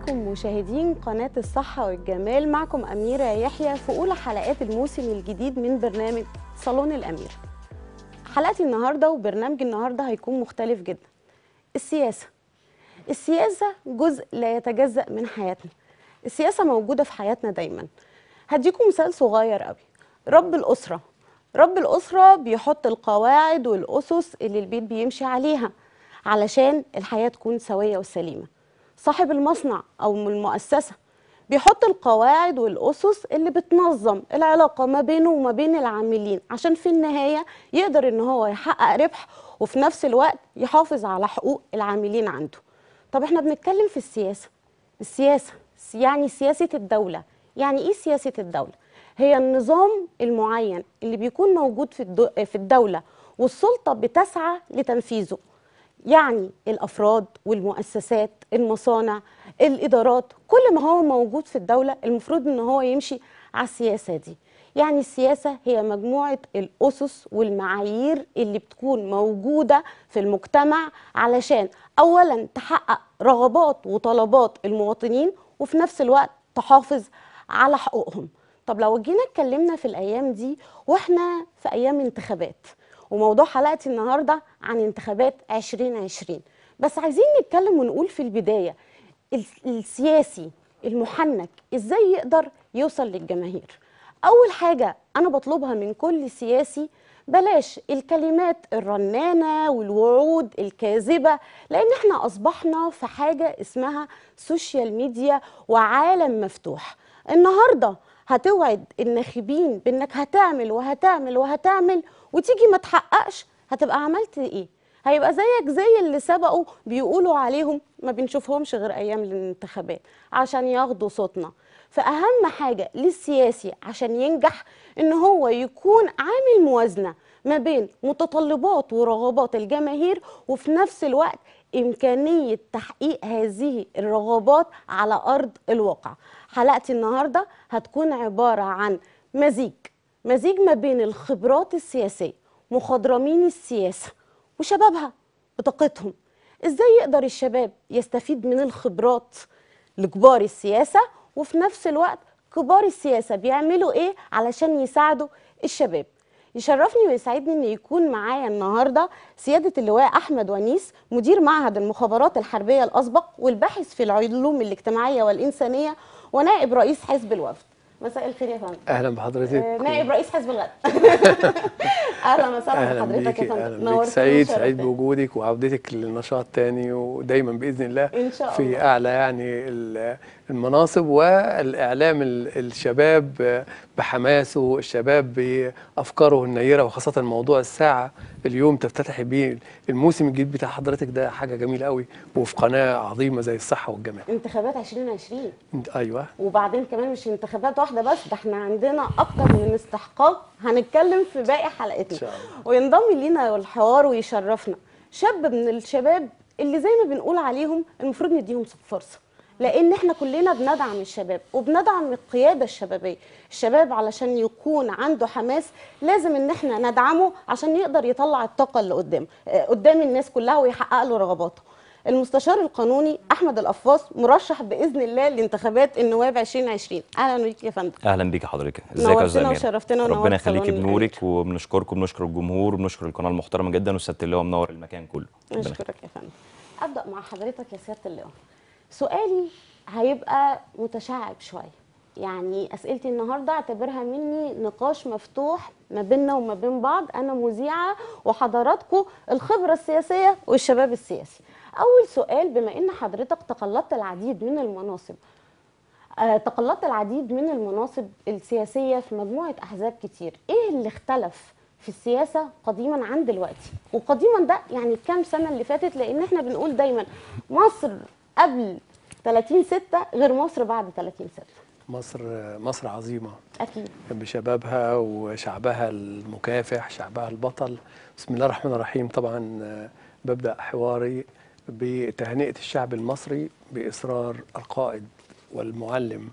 بيكم مشاهدين قناة الصحة والجمال معكم أميرة يحيى في أولى حلقات الموسم الجديد من برنامج صالون الأمير حلقتي النهاردة وبرنامج النهاردة هيكون مختلف جدا السياسة السياسة جزء لا يتجزأ من حياتنا السياسة موجودة في حياتنا دايما هديكم مثال صغير قوي رب الأسرة رب الأسرة بيحط القواعد والأسس اللي البيت بيمشي عليها علشان الحياة تكون سوية وسليمة صاحب المصنع أو المؤسسة بيحط القواعد والأسس اللي بتنظم العلاقة ما بينه وما بين العاملين عشان في النهاية يقدر إن هو يحقق ربح وفي نفس الوقت يحافظ على حقوق العاملين عنده طب احنا بنتكلم في السياسة السياسة يعني سياسة الدولة يعني ايه سياسة الدولة؟ هي النظام المعين اللي بيكون موجود في الدو في الدولة والسلطة بتسعى لتنفيذه يعني الافراد والمؤسسات المصانع الادارات كل ما هو موجود في الدوله المفروض ان هو يمشي على السياسه دي يعني السياسه هي مجموعه الاسس والمعايير اللي بتكون موجوده في المجتمع علشان اولا تحقق رغبات وطلبات المواطنين وفي نفس الوقت تحافظ على حقوقهم طب لو جينا اتكلمنا في الايام دي واحنا في ايام انتخابات وموضوع حلقتي النهارده عن انتخابات 2020 بس عايزين نتكلم ونقول في البدايه السياسي المحنك ازاي يقدر يوصل للجماهير اول حاجه انا بطلبها من كل سياسي بلاش الكلمات الرنانه والوعود الكاذبه لان احنا اصبحنا في حاجه اسمها سوشيال ميديا وعالم مفتوح النهارده هتوعد الناخبين بانك هتعمل وهتعمل وهتعمل وتيجي ما تحققش هتبقى عملت ايه هيبقى زيك زي اللي سبقوا بيقولوا عليهم ما بنشوفهمش غير ايام الانتخابات عشان ياخدوا صوتنا فاهم حاجه للسياسي عشان ينجح ان هو يكون عامل موازنه ما بين متطلبات ورغبات الجماهير وفي نفس الوقت إمكانية تحقيق هذه الرغبات على أرض الواقع حلقتي النهاردة هتكون عبارة عن مزيج مزيج ما بين الخبرات السياسية مخضرمين السياسة وشبابها بطاقتهم إزاي يقدر الشباب يستفيد من الخبرات لكبار السياسة وفي نفس الوقت كبار السياسة بيعملوا إيه علشان يساعدوا الشباب يشرفني ويسعدني ان يكون معايا النهارده سياده اللواء احمد ونيس مدير معهد المخابرات الحربيه الاسبق والباحث في العلوم الاجتماعيه والانسانيه ونائب رئيس حزب الوفد مساء الخير يا فندم اهلا بحضرتك آه نائب رئيس حزب الغد اهلا وسهلا بحضرتك يا فندم اهلا بيك سعيد سعيد بوجودك وعودتك للنشاط تاني ودايما باذن الله إن شاء في الله. اعلى يعني المناصب والاعلام الشباب بحماسه الشباب بافكاره النيره وخاصه موضوع الساعه اليوم تفتتحي بيه الموسم الجديد بتاع حضرتك ده حاجه جميله قوي وفي قناه عظيمه زي الصحه والجمال انتخابات 2020 ايوه وبعدين كمان مش انتخابات واحده بس ده احنا عندنا اكتر من استحقاق هنتكلم في باقي حلقتنا إن شاء الله. وينضم لينا الحوار ويشرفنا شاب من الشباب اللي زي ما بنقول عليهم المفروض نديهم فرصه لان احنا كلنا بندعم الشباب وبندعم القياده الشبابيه الشباب علشان يكون عنده حماس لازم ان احنا ندعمه عشان يقدر يطلع الطاقه اللي قدامه آه، قدام الناس كلها ويحقق له رغباته المستشار القانوني احمد القفاص مرشح باذن الله لانتخابات النواب 2020 اهلا بيك يا فندم اهلا بيك حضرتك ازيك يا استاذ نورتنا امير وشرفتنا ونورت ربنا يخليكي صالون بنورك وبنشكركم بنشكر الجمهور وبنشكر القناه المحترمه جدا والسياده اللواء منور المكان كله ربنا يخليك. نشكرك يا فندم ابدا مع حضرتك يا سياده اللواء سؤالي هيبقى متشعب شويه يعني اسئلتي النهارده اعتبرها مني نقاش مفتوح ما بيننا وما بين بعض انا مذيعه وحضراتكم الخبره السياسيه والشباب السياسي اول سؤال بما ان حضرتك تقلدت العديد من المناصب آه، تقلدت العديد من المناصب السياسيه في مجموعه احزاب كتير ايه اللي اختلف في السياسه قديما عن دلوقتي وقديما ده يعني كام سنه اللي فاتت لان احنا بنقول دايما مصر قبل 30 6 غير مصر بعد 30 6 مصر مصر عظيمه اكيد بشبابها وشعبها المكافح شعبها البطل بسم الله الرحمن الرحيم طبعا آه، ببدأ حواري بتهنئة الشعب المصري بإصرار القائد والمعلم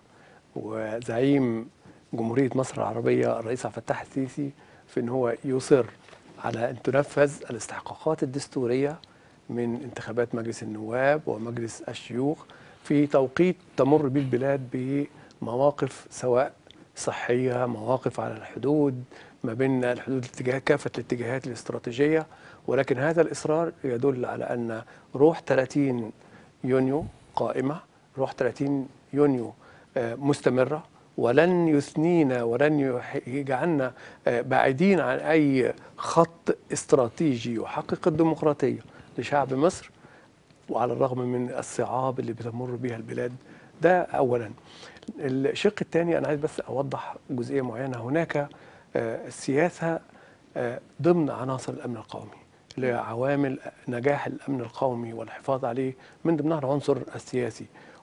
وزعيم جمهورية مصر العربية الرئيس عبد الفتاح السيسي في أن هو يصر على أن تنفذ الاستحقاقات الدستورية من انتخابات مجلس النواب ومجلس الشيوخ في توقيت تمر به البلاد بمواقف سواء صحيه مواقف على الحدود ما بين الحدود الاتجاه كافه الاتجاهات الاستراتيجيه ولكن هذا الاصرار يدل على ان روح 30 يونيو قائمه روح 30 يونيو آه، مستمره ولن يثنينا ولن يح- يجعلنا آه، بعيدين عن اي خط استراتيجي يحقق الديمقراطيه لشعب مصر وعلى الرغم من الصعاب اللي بتمر بها البلاد ده اولا الشق الثاني انا عايز بس اوضح جزئيه معينه هناك آه، السياسه آه، ضمن عناصر الامن القومي اللي هي عوامل نجاح الامن القومي والحفاظ عليه من ضمنها العنصر السياسي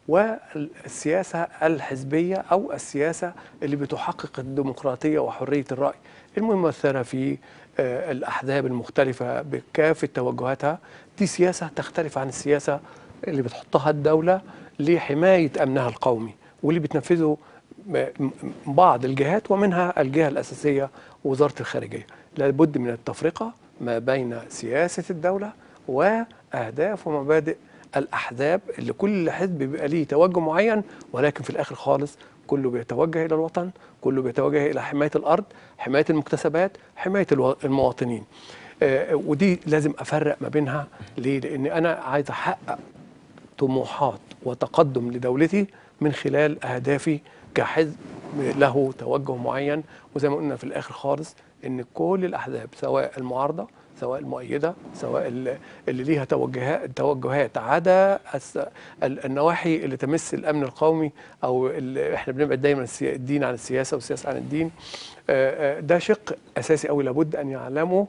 والسياسه الحزبيه او السياسه اللي بتحقق الديمقراطيه وحريه الراي الممثله في آه، الاحزاب المختلفه بكافه توجهاتها دي سياسه تختلف عن السياسه اللي بتحطها الدوله لحمايه امنها القومي واللي بتنفذه م- م- بعض الجهات ومنها الجهه الاساسيه وزاره الخارجيه لابد من التفرقه ما بين سياسه الدوله واهداف ومبادئ الاحزاب اللي كل حزب بيبقى ليه توجه معين ولكن في الاخر خالص كله بيتوجه الى الوطن كله بيتوجه الى حمايه الارض حمايه المكتسبات حمايه الو- المواطنين آه، ودي لازم افرق ما بينها ليه لان انا عايز احقق طموحات وتقدم لدولتي من خلال اهدافي كحزب له توجه معين وزي ما قلنا في الاخر خالص ان كل الاحزاب سواء المعارضه سواء المؤيده سواء ال- اللي ليها توجهات توجهات عدا الس- ال- النواحي اللي تمس الامن القومي او اللي احنا بنبعد دايما السيا- الدين عن السياسه والسياسه عن الدين آه، آه، ده شق اساسي قوي لابد ان يعلمه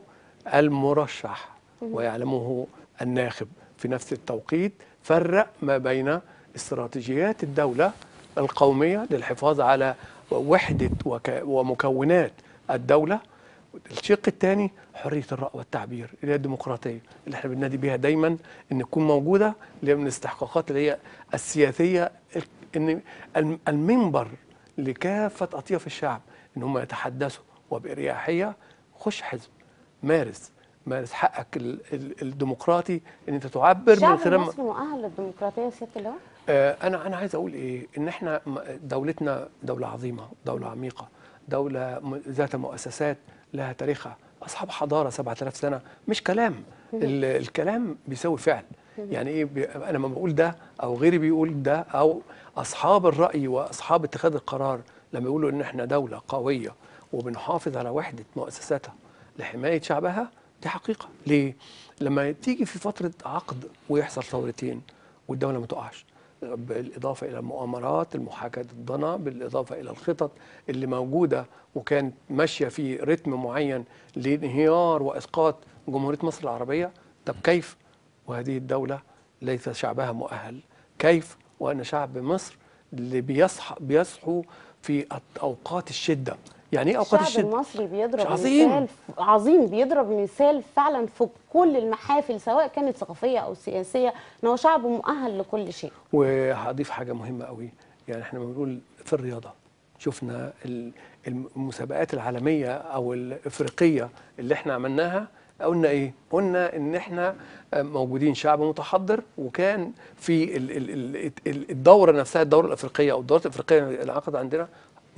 المرشح ويعلمه الناخب في نفس التوقيت فرق ما بين استراتيجيات الدولة القومية للحفاظ على وحدة وك- ومكونات الدولة الشق الثاني حرية الرأي والتعبير اللي هي الديمقراطية اللي احنا بننادي بيها دايما ان تكون موجودة اللي هي من الاستحقاقات اللي هي السياسية ان الم- المنبر لكافة أطياف الشعب ان هم يتحدثوا وبإريحية خش حزب مارس مارس حقك ال- ال- الديمقراطي ان انت تعبر من الشعب خلال المصري مؤهل للديمقراطيه يا سياده اللواء آه، انا انا عايز اقول ايه ان احنا م- دولتنا دوله عظيمه دوله عميقه دوله م- ذات مؤسسات لها تاريخها اصحاب حضاره 7000 سنه مش كلام ال- الكلام بيساوي فعل يعني ايه بي انا لما بقول ده او غيري بيقول ده او اصحاب الراي واصحاب اتخاذ القرار لما يقولوا ان احنا دوله قويه وبنحافظ على وحده مؤسساتها لحمايه شعبها دي حقيقه ليه لما تيجي في فتره عقد ويحصل ثورتين والدوله ما تقعش بالإضافة إلى المؤامرات المحاكاة ضدنا بالإضافة إلى الخطط اللي موجودة وكانت ماشية في رتم معين لانهيار وإسقاط جمهورية مصر العربية طب كيف وهذه الدولة ليس شعبها مؤهل كيف وأن شعب مصر اللي بيصحى بيصحوا في أوقات الشدة يعني إيه أوقات الشعب الشدة؟ المصري بيضرب عظيم. مثال عظيم بيضرب مثال فعلا في كل المحافل سواء كانت ثقافيه او سياسيه ان هو شعب مؤهل لكل شيء وهضيف حاجه مهمه قوي يعني احنا لما بنقول في الرياضه شفنا ال- المسابقات العالميه او الافريقيه اللي احنا عملناها قلنا ايه قلنا ان احنا موجودين شعب متحضر وكان في ال- ال- ال- ال- الدوره نفسها الدوره الافريقيه او الدورات الافريقيه اللي عقد عندنا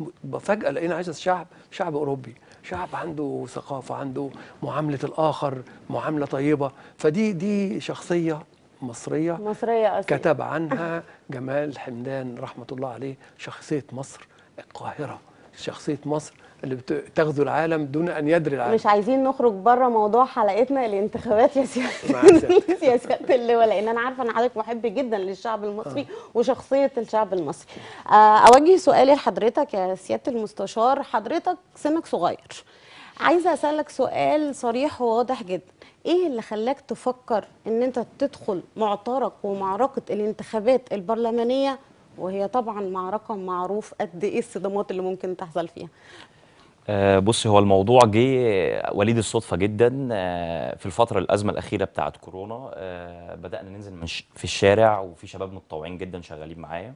فجاه لقينا عايز شعب شعب اوروبي شعب عنده ثقافه عنده معامله الاخر معامله طيبه فدي دي شخصيه مصريه مصريه اصلا كتب عنها جمال حمدان رحمة الله عليه شخصية مصر القاهرة شخصية مصر اللي بت- تغزو العالم دون أن يدري العالم مش عايزين نخرج بره موضوع حلقتنا الانتخابات يا مع سياده السلامة. يا سياده اللواء لان انا عارفه ان حضرتك محب جدا للشعب المصري وشخصيه الشعب المصري آه، اوجه سؤالي لحضرتك يا سياده المستشار حضرتك سنك صغير عايزه اسالك سؤال صريح وواضح جدا ايه اللي خلاك تفكر ان انت تدخل معترك ومعركه الانتخابات البرلمانيه وهي طبعا معركه معروف قد ايه الصدمات اللي ممكن تحصل فيها آه، بص هو الموضوع جه وليد الصدفة جدا آه، في الفترة الأزمة الأخيرة بتاعت كورونا آه، بدأنا ننزل من ش- في الشارع وفي شباب متطوعين جدا شغالين معايا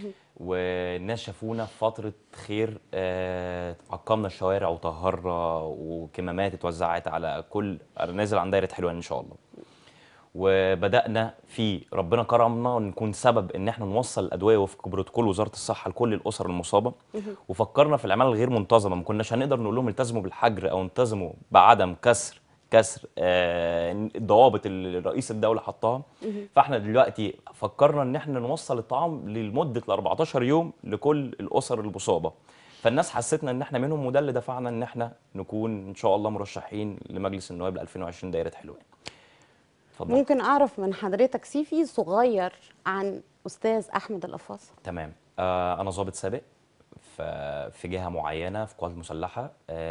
والناس شافونا في فترة خير آه، عقمنا الشوارع وطهرنا وكمامات اتوزعت على كل أنا نازل عن دايرة حلوان إن شاء الله وبدانا في ربنا كرمنا نكون سبب ان احنا نوصل الادويه وفق بروتوكول وزاره الصحه لكل الاسر المصابه وفكرنا في العماله الغير منتظمه ما كناش هنقدر نقول لهم التزموا بالحجر او التزموا بعدم كسر كسر آه، الضوابط اللي رئيس الدوله حطها فاحنا دلوقتي فكرنا ان احنا نوصل الطعام لمده ال 14 يوم لكل الاسر المصابه فالناس حستنا ان احنا منهم وده اللي دفعنا ان احنا نكون ان شاء الله مرشحين لمجلس النواب ل 2020 دايره حلوان اتفضل ممكن اعرف من حضرتك سيفي صغير عن استاذ احمد القفاص تمام آه انا ضابط سابق في في جهه معينه في القوات المسلحه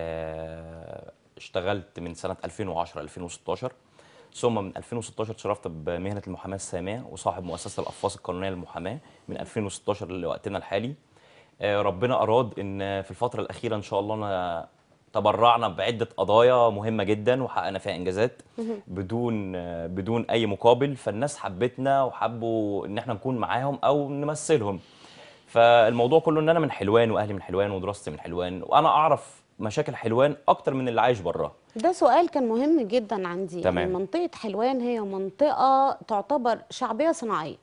آه اشتغلت من سنه 2010 2016 ثم من 2016 شرفت بمهنه المحاماه الساميه وصاحب مؤسسه القفاص القانونيه للمحاماه من 2016 لوقتنا الحالي آه ربنا اراد ان في الفتره الاخيره ان شاء الله انا تبرعنا بعده قضايا مهمه جدا وحققنا فيها انجازات بدون آه، بدون اي مقابل فالناس حبتنا وحبوا ان احنا نكون معاهم او نمثلهم فالموضوع كله ان انا من حلوان واهلي من حلوان ودراستي من حلوان وانا اعرف مشاكل حلوان اكتر من اللي عايش براها ده سؤال كان مهم جدا عندي تمام. يعني منطقة حلوان هي منطقة تعتبر شعبية صناعية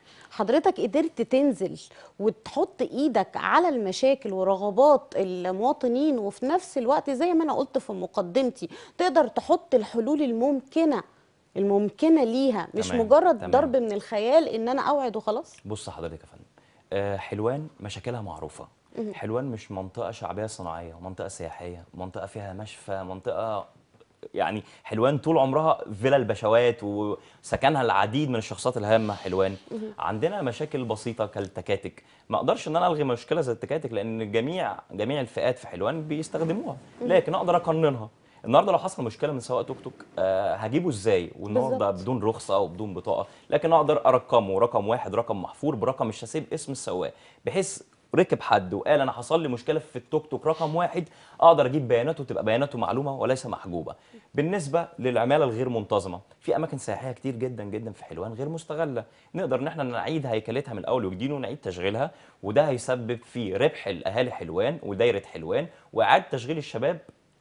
حضرتك قدرت تنزل وتحط ايدك على المشاكل ورغبات المواطنين وفي نفس الوقت زي ما انا قلت في مقدمتي تقدر تحط الحلول الممكنة الممكنة ليها مش تمام، مجرد تمام. ضرب من الخيال ان انا اوعد وخلاص بص حضرتك يا فندم آه، حلوان مشاكلها معروفة حلوان مش منطقة شعبية صناعية منطقة سياحية منطقة فيها مشفى منطقة يعني حلوان طول عمرها فيلا البشوات وسكنها العديد من الشخصيات الهامة حلوان عندنا مشاكل بسيطة كالتكاتك ما اقدرش ان انا الغي مشكلة زي التكاتك لان جميع جميع الفئات في حلوان بيستخدموها لكن اقدر اقننها النهارده لو حصل مشكله من سواق توك توك آه هجيبه ازاي والنهارده بالظبط. بدون رخصه وبدون بطاقه لكن اقدر ارقمه رقم واحد رقم محفور برقم الشاسيه باسم السواق بحيث ركب حد وقال انا حصل لي مشكله في التوك توك رقم واحد اقدر اجيب بياناته تبقى بياناته معلومه وليس محجوبه بالنسبه للعماله الغير منتظمه في اماكن سياحيه كتير جدا جدا في حلوان غير مستغله نقدر ان احنا نعيد هيكلتها من الاول وجديد ونعيد تشغيلها وده هيسبب في ربح الاهالي حلوان ودايره حلوان واعاده تشغيل الشباب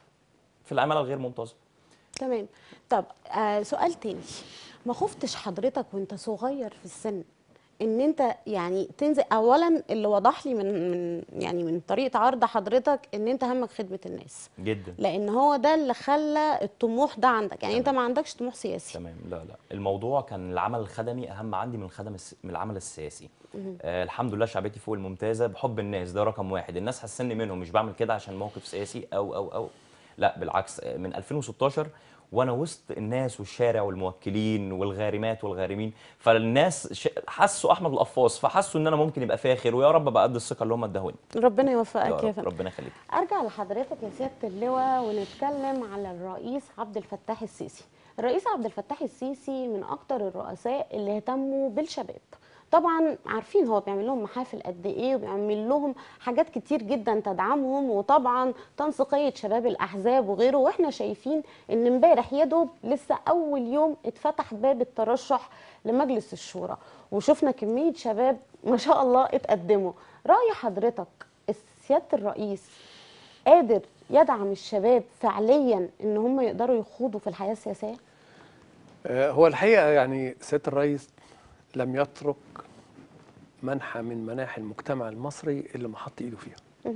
في العماله الغير منتظمه تمام طب آه سؤال تاني ما خفتش حضرتك وانت صغير في السن ان انت يعني تنزل اولا اللي وضح لي من من يعني من طريقه عرض حضرتك ان انت همك خدمه الناس جدا لان هو ده اللي خلى الطموح ده عندك يعني انت تمام. ما عندكش طموح سياسي تمام لا لا الموضوع كان العمل الخدمي اهم عندي من الخدم الس... من العمل السياسي آه الحمد لله شعبيتي فوق الممتازه بحب الناس ده رقم واحد الناس حسني منهم مش بعمل كده عشان موقف سياسي او او او لا بالعكس آه، من 2016 وانا وسط الناس والشارع والموكلين والغارمات والغارمين فالناس ش... حسوا احمد القفاص فحسوا ان انا ممكن يبقى فاخر ويا رب ابقى قد الثقه اللي هم اداهوني ربنا يا يوفقك يا رب فندم ربنا يخليك ارجع لحضرتك يا سياده اللواء ونتكلم على الرئيس عبد الفتاح السيسي الرئيس عبد الفتاح السيسي من اكتر الرؤساء اللي اهتموا بالشباب طبعا عارفين هو بيعمل لهم محافل قد ايه وبيعمل لهم حاجات كتير جدا تدعمهم وطبعا تنسيقيه شباب الاحزاب وغيره واحنا شايفين ان امبارح يا دوب لسه اول يوم اتفتح باب الترشح لمجلس الشورى وشفنا كميه شباب ما شاء الله اتقدموا راي حضرتك سياده الرئيس قادر يدعم الشباب فعليا ان هم يقدروا يخوضوا في الحياه السياسيه آه، هو الحقيقة يعني سيادة الرئيس لم يترك منحى من مناحي المجتمع المصري اللي ما حط ايده فيها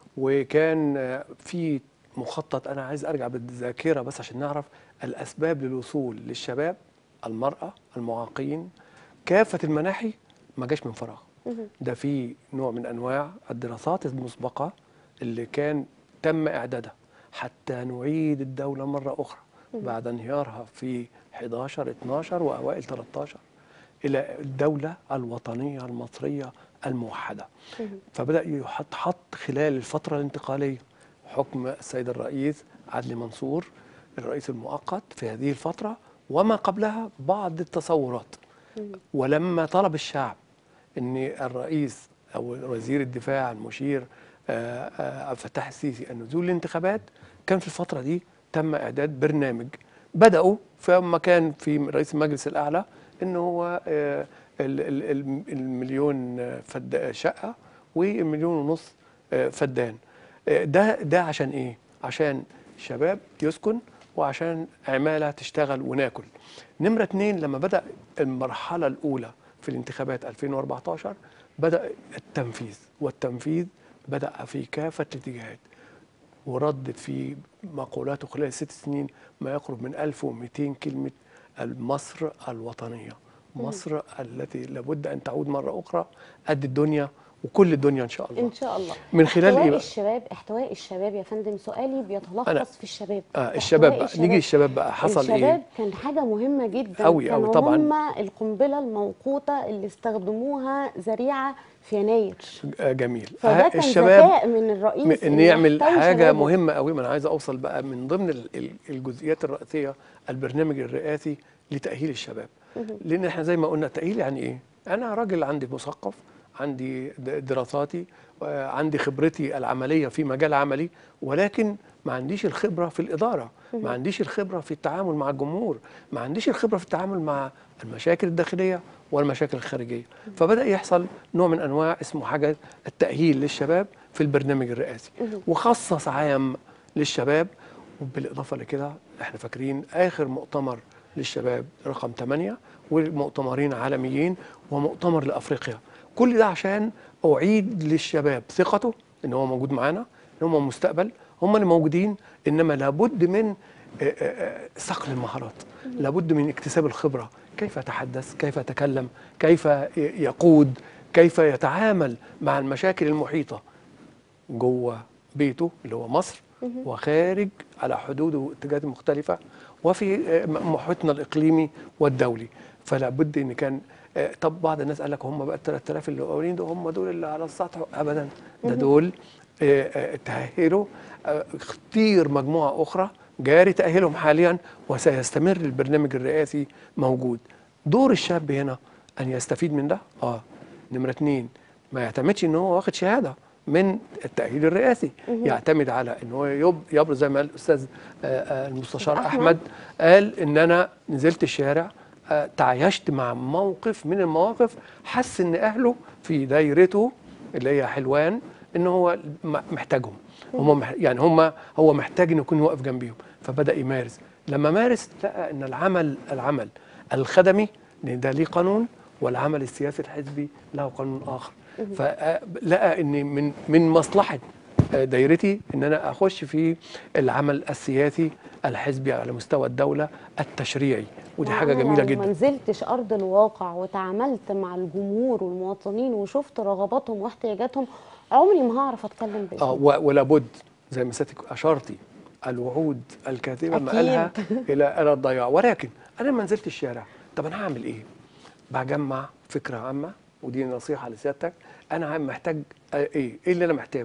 وكان آه، في مخطط انا عايز ارجع بالذاكره بس عشان نعرف الاسباب للوصول للشباب المراه المعاقين كافه المناحي ما جاش من فراغ ده في نوع من انواع الدراسات المسبقه اللي كان تم اعدادها حتى نعيد الدوله مره اخرى بعد انهيارها في 11 12 واوائل 13 الى الدوله الوطنيه المصريه الموحده فبدا يحط حط خلال الفتره الانتقاليه حكم السيد الرئيس عدلي منصور الرئيس المؤقت في هذه الفتره وما قبلها بعض التصورات ولما طلب الشعب ان الرئيس او وزير الدفاع المشير آه، آه، عبد الفتاح السيسي النزول للانتخابات كان في الفتره دي تم اعداد برنامج بداوا فما كان في رئيس المجلس الاعلى ان هو آه، ال- ال- ال- المليون آه، فد شقه والمليون ونص آه، فدان آه، ده ده عشان ايه عشان شباب يسكن وعشان عماله تشتغل وناكل نمره اتنين لما بدا المرحله الاولى في الانتخابات 2014 بدا التنفيذ والتنفيذ بدا في كافه الاتجاهات وردت في مقولاته خلال ست سنين ما يقرب من 1200 كلمة مصر الوطنية مصر التي لابد أن تعود مرة أخرى قد الدنيا وكل الدنيا إن شاء الله ان شاء الله من خلال احتواء إيه بقى؟ الشباب احتواء الشباب يا فندم سؤالي بيتلخص أنا- في الشباب آه احتواء الشباب بقى نيجي الشباب بقى حصل الشباب إيه؟ كان حاجة مهمة جدا أوي كانوا أوي طبعاً. هم القنبلة الموقوتة اللي استخدموها ذريعة في يناير آه جميل فده آه، كان الشباب ذكاء من الرئيس م- ان إنه يعمل يحتوي حاجه شبابه. مهمه قوي ما انا عايز اوصل بقى من ضمن ال- ال- الجزئيات الرئيسيه البرنامج الرئاسي لتاهيل الشباب لان احنا زي ما قلنا التاهيل يعني ايه انا راجل عندي مثقف عندي د- دراساتي آه، عندي خبرتي العمليه في مجال عملي ولكن ما عنديش الخبره في الاداره ما عنديش الخبره في التعامل مع الجمهور ما عنديش الخبره في التعامل مع المشاكل الداخليه والمشاكل الخارجيه فبدا يحصل نوع من انواع اسمه حاجه التاهيل للشباب في البرنامج الرئاسي وخصص عام للشباب وبالاضافه لكده احنا فاكرين اخر مؤتمر للشباب رقم 8 ومؤتمرين عالميين ومؤتمر لافريقيا كل ده عشان اعيد للشباب ثقته ان هو موجود معانا ان هم مستقبل هم اللي موجودين انما لابد من آه، آه، آه، صقل المهارات لابد من اكتساب الخبره كيف يتحدث كيف يتكلم كيف ي- يقود كيف يتعامل مع المشاكل المحيطه جوه بيته اللي هو مصر وخارج على حدوده واتجاهات مختلفة وفي آه، م- محيطنا الإقليمي والدولي فلا بد إن كان آه، طب بعض الناس قال لك هم بقى ال 3000 اللي قاولين دول هم دول اللي على السطح أبدا ده دول آه، آه، تأهلوا آه، اختير مجموعة أخرى جاري تأهيلهم حاليا وسيستمر البرنامج الرئاسي موجود دور الشاب هنا أن يستفيد من ده آه نمرة اتنين ما يعتمدش ان هو واخد شهاده من التاهيل الرئاسي يعتمد على ان هو يب- يبرز زي ما قال الاستاذ آه، آه، المستشار أحمد. احمد قال ان انا نزلت الشارع آه، تعايشت مع موقف من المواقف حس ان اهله في دايرته اللي هي حلوان ان هو م- محتاجهم هم مح- يعني هم هو محتاج انه يكون واقف جنبيهم فبدا يمارس لما مارس لقى ان العمل العمل الخدمي لان ده ليه قانون والعمل السياسي الحزبي له قانون اخر فلقى ان من من مصلحه آه، دايرتي ان انا اخش في العمل السياسي الحزبي على مستوى الدوله التشريعي ودي حاجه وأنا جميله لو ما جدا نزلتش ارض الواقع وتعاملت مع الجمهور والمواطنين وشفت رغباتهم واحتياجاتهم عمري ما هعرف اتكلم اه باسمهم و- ولابد زي ما سيادتك اشرتي الوعود الكاذبه أكيد. مآلها الى الى الضياع ولكن انا لما نزلت الشارع طب انا هعمل ايه؟ بجمع فكره عامه ودي نصيحه لسيادتك انا عم- محتاج آه، ايه؟ ايه اللي انا محتاجه؟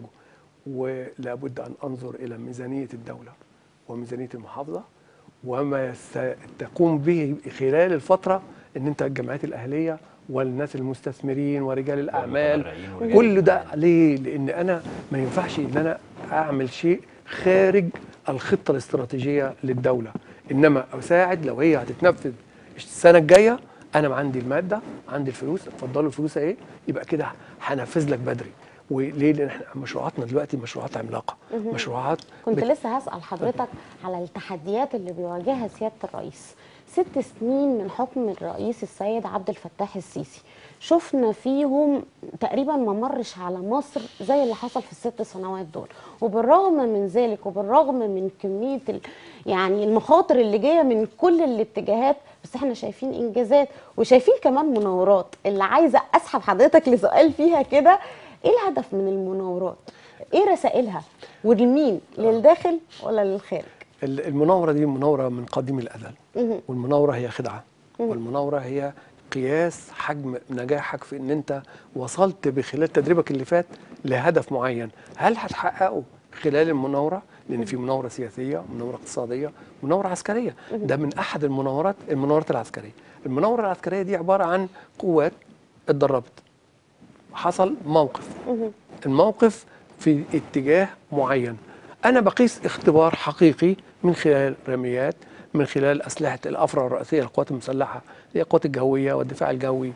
ولابد ان انظر الى ميزانيه الدوله وميزانيه المحافظه وما يست- تقوم به خلال الفتره ان انت الجمعيات الاهليه والناس المستثمرين ورجال الاعمال والمتبرعين ورجال كل ده الأعمال. ليه؟ لان انا ما ينفعش ان انا اعمل شيء خارج الخطه الاستراتيجيه للدوله انما اساعد لو هي هتتنفذ السنه الجايه انا عندي الماده عندي الفلوس اتفضلوا الفلوس اهي يبقى كده هنفذ لك بدري وليه؟ لان احنا مشروعاتنا دلوقتي مشروعات عملاقه مشروعات كنت بت- لسه هسأل حضرتك على التحديات اللي بيواجهها سيادة الرئيس ست سنين من حكم الرئيس السيد عبد الفتاح السيسي شفنا فيهم تقريبا ما مرش على مصر زي اللي حصل في الست سنوات دول وبالرغم من ذلك وبالرغم من كمية ال... يعني المخاطر اللي جاية من كل الاتجاهات بس احنا شايفين انجازات وشايفين كمان مناورات اللي عايزة اسحب حضرتك لسؤال فيها كده ايه الهدف من المناورات ايه رسائلها ولمين للداخل ولا للخارج ال- المناوره دي مناوره من قديم الازل مهم. والمناوره هي خدعه والمناوره هي قياس حجم نجاحك في ان انت وصلت بخلال تدريبك اللي فات لهدف معين هل هتحققه خلال المناوره لان في مناوره سياسيه مناوره اقتصاديه مناوره عسكريه ده من احد المناورات المناورات العسكريه المناوره العسكريه دي عباره عن قوات اتدربت حصل موقف الموقف في اتجاه معين انا بقيس اختبار حقيقي من خلال رميات من خلال اسلحه الافرع الرئيسيه للقوات المسلحه هي القوات الجويه والدفاع الجوي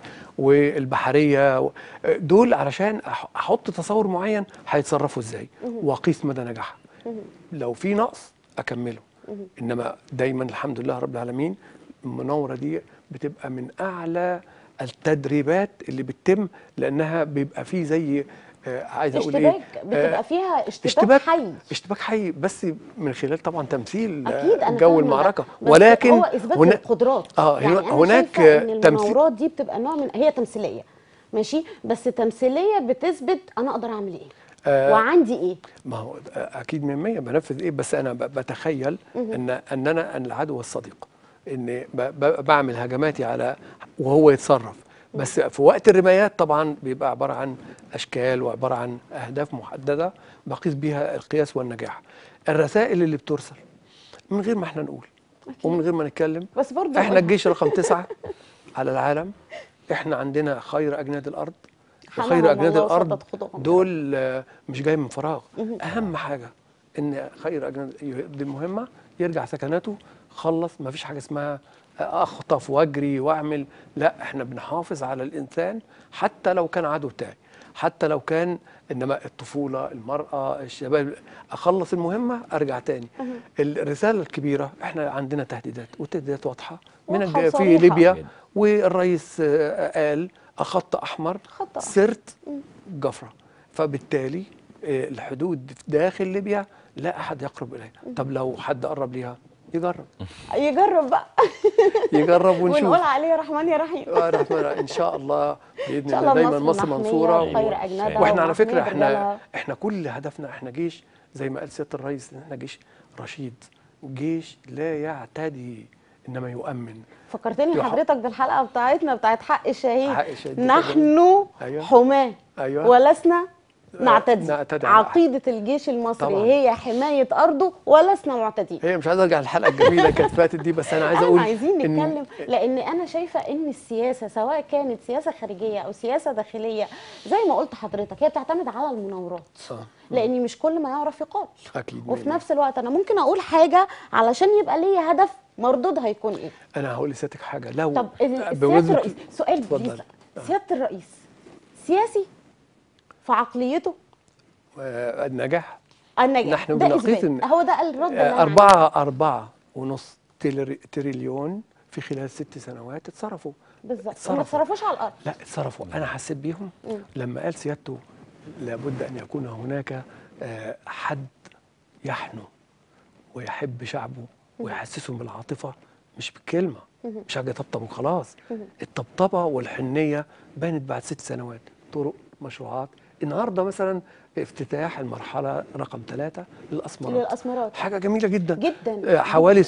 والبحريه و- دول علشان أح- احط تصور معين هيتصرفوا ازاي واقيس مدى نجاحها لو في نقص اكمله انما دايما الحمد لله رب العالمين المناوره دي بتبقى من اعلى التدريبات اللي بتتم لانها بيبقى فيه زي آه، عايز اقول ايه اشتباك بتبقى آه، فيها اشتباك, اشتباك حي اشتباك حي بس من خلال طبعا تمثيل آه، اكيد انا جو فاهمة ده. المعركه بس ولكن هو اثبات هنا- القدرات اه يعني هنا- أنا هناك شايفة ان تمثيل المناورات دي بتبقى نوع من هي تمثيليه ماشي بس تمثيليه بتثبت انا اقدر اعمل ايه آه، وعندي ايه ما هو اكيد من 100 بنفذ ايه بس انا ب- بتخيل ان ان انا أن العدو الصديق ان ب- ب- بعمل هجماتي على وهو يتصرف بس في وقت الرمايات طبعا بيبقى عباره عن اشكال وعباره عن اهداف محدده بقيس بيها القياس والنجاح الرسائل اللي بترسل من غير ما احنا نقول ومن غير ما نتكلم بس برضه احنا الجيش رقم تسعة على العالم احنا عندنا خير اجناد الارض حماهم وخير اجناد الله الارض وسطت خطوهم. دول آه، مش جاي من فراغ اهم حاجه ان خير اجناد يقضي المهمه يرجع سكناته خلص ما فيش حاجه اسمها اخطف واجري واعمل لا احنا بنحافظ على الانسان حتى لو كان عدو بتاعي حتى لو كان انما الطفوله المراه الشباب اخلص المهمه ارجع تاني الرساله الكبيره احنا عندنا تهديدات والتهديدات واضحه من واضحة الج- في وصريحة. ليبيا جدا. والرئيس آه، قال خط احمر خط أحمر. سرت جفره فبالتالي آه، الحدود داخل ليبيا لا احد يقرب اليها طب لو حد قرب ليها يجرب يجرب بقى يجرب ونشوف ونقول عليه يا رحمن يا رحيم آه، رحمن ان شاء الله باذن شاء الله الله دايما مصر مصر محمية منصوره وخير و- أجنادها واحنا على فكره ومحمية احنا برجالها. احنا كل هدفنا احنا جيش زي ما قال سياده الرئيس إن احنا جيش رشيد جيش لا يعتدي انما يؤمن فكرتني يا ح- حضرتك بالحلقه بتاعتنا بتاعت حق الشهيد حق الشهيد دي نحن أيوة. حماه أيوة. ولسنا نعتدي نعتدي على أحد. عقيده الجيش المصري طبعاً. هي حمايه ارضه ولسنا معتدين هي مش عايز ارجع للحلقه الجميله اللي كانت فاتت دي بس انا عايز احنا اقول عايزين إن- نتكلم لان انا شايفه ان السياسه سواء كانت سياسه خارجيه او سياسه داخليه زي ما قلت حضرتك هي بتعتمد على المناورات آه. لان مش كل ما يعرف يقال اكيد وفي مية نفس الوقت انا ممكن اقول حاجه علشان يبقى ليا هدف مردودها هيكون ايه انا هقول لسيادتك حاجه لو طب سياده بمناسبة- الرئيس سؤال اتفضل. بليز سياده الرئيس سياسي في عقليته آه، النجاح النجاح نحن ده بنقيس إثبات. إن- هو ده الرد اللي آه، أنا أربعة أربعة ونص تيلر- تريليون في خلال ست سنوات اتصرفوا بالظبط وما اتصرفوا. تصرفوش على الارض لا اتصرفوا أنا حسيت بيهم لما قال سيادته لابد أن يكون هناك آه، حد يحنو ويحب شعبه ويحسسهم بالعاطفة مش بالكلمة مش حاجة يطبطب وخلاص الطبطبة والحنية بانت بعد ست سنوات طرق مشروعات النهارده مثلا افتتاح المرحلة رقم ثلاثة للأسمرات للأسمرات. حاجة جميلة جدا جدا. آه، حوالي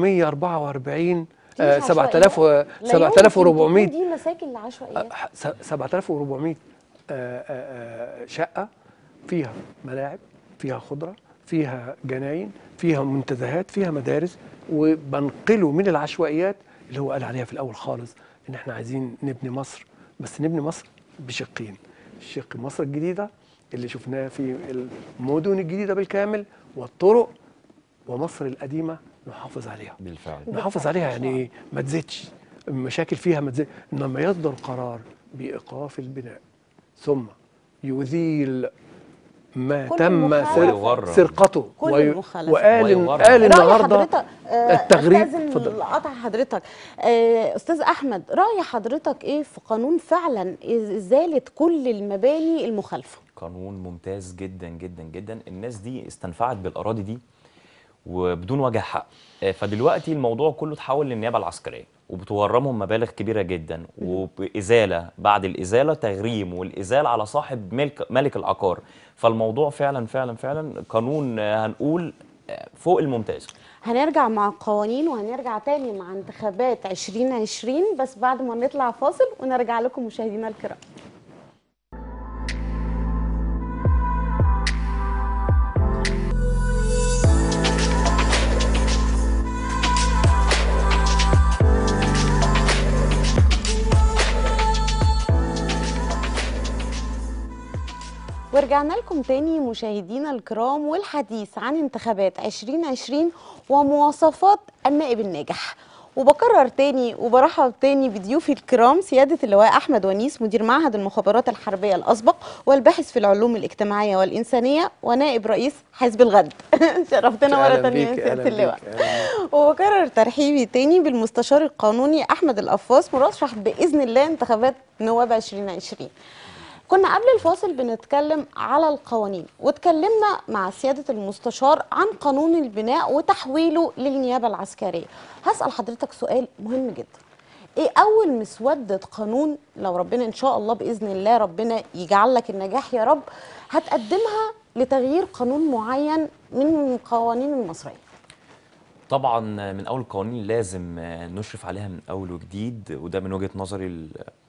744 دي آه، مش 7000 و- عشوائيات. لا يمكن 7400 تكون دي مساكن لعشوائيات آه، س- 7400 آه، آه، آه، شقة فيها ملاعب فيها خضرة فيها جناين فيها منتزهات فيها مدارس وبنقله من العشوائيات اللي هو قال عليها في الأول خالص إن إحنا عايزين نبني مصر بس نبني مصر بشقين الشق مصر الجديدة اللي شفناه في المدن الجديدة بالكامل والطرق ومصر القديمة نحافظ عليها بالفعل نحافظ عليها يعني ايه ما تزيدش المشاكل فيها ما تزيد انما يصدر قرار بايقاف البناء ثم يزيل ما كل تم مخالفة. سر- ويغرر. سرقته كل وي- المخالفة. وقال ويغرر. قال رأي النهارده حضرتك آه، التغريب استاذن اتفضل. قطع حضرتك آه، استاذ احمد راي حضرتك ايه في قانون فعلا ازاله كل المباني المخالفه قانون ممتاز جدا جدا جدا الناس دي استنفعت بالاراضي دي وبدون وجه حق آه، فدلوقتي الموضوع كله اتحول للنيابه العسكريه وبتغرمهم مبالغ كبيره جدا وبازاله بعد الازاله تغريم والازاله على صاحب ملك ملك العقار فالموضوع فعلا فعلا فعلا قانون آه، هنقول آه، فوق الممتاز هنرجع مع القوانين وهنرجع تاني مع انتخابات 2020 بس بعد ما نطلع فاصل ونرجع لكم مشاهدينا الكرام ورجعنا لكم تاني مشاهدينا الكرام والحديث عن انتخابات 2020 ومواصفات النائب الناجح وبكرر تاني وبرحب تاني بضيوفي الكرام سيادة اللواء أحمد ونيس مدير معهد المخابرات الحربية الأسبق والباحث في العلوم الاجتماعية والإنسانية ونائب رئيس حزب الغد شرفتنا مرة أهلاً تانية بيك، يا سيادة أهلاً اللواء بيك، أهلاً بيك. وبكرر ترحيبي تاني بالمستشار القانوني أحمد القفاص مرشح بإذن الله انتخابات نواب 2020 كنا قبل الفاصل بنتكلم على القوانين واتكلمنا مع سيادة المستشار عن قانون البناء وتحويله للنيابة العسكرية هسأل حضرتك سؤال مهم جدا ايه اول مسودة قانون لو ربنا ان شاء الله باذن الله ربنا يجعل لك النجاح يا رب هتقدمها لتغيير قانون معين من القوانين المصريه طبعا من اول القوانين لازم آه، نشرف عليها من اول وجديد وده من وجهة نظري ال-